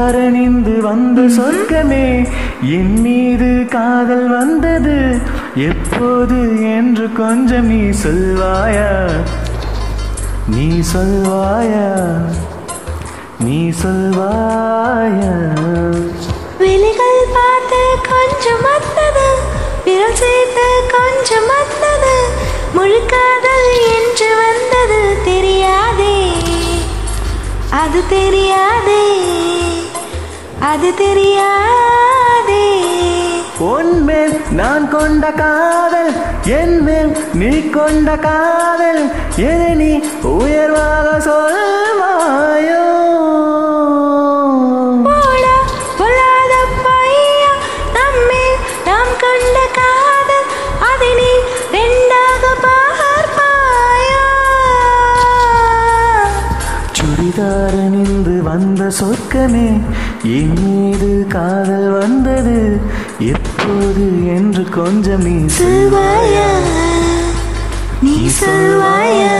சுடிதாரணிந்து வந்த சொர்க்கமே என் மீது காதல் வந்தது எப்போது என்று கொஞ்சம் நீ சொல்வாயா நீ சொல்வாயா நீ சொல்வாயா விழிகள் பார்த்து கொஞ்சம் மத்தது விரல் சேர்த்து கொஞ்சம் மத்தது முழுக்காதல் என்று வந்தது தெரியாதே அது தெரியாதே அது தெரியாதே உன்மேல் நான் கொண்ட காதல் என் மேல் நீ கொண்ட காதல் எதை நீ உயர்வாக சொல்வாயோ போடா பொல்லாத பையா நம்மேல் நாம் கொண்ட காதல் அதை நீ ரெண்டாக பார்ப்பாயா சுடிதாரணிந்து வந்த சொர்க்கமே என் மீது காதல் வந்தது எப்போது என்று கொஞ்சம் நீ சொல்வாயா நீ சொல்வாயா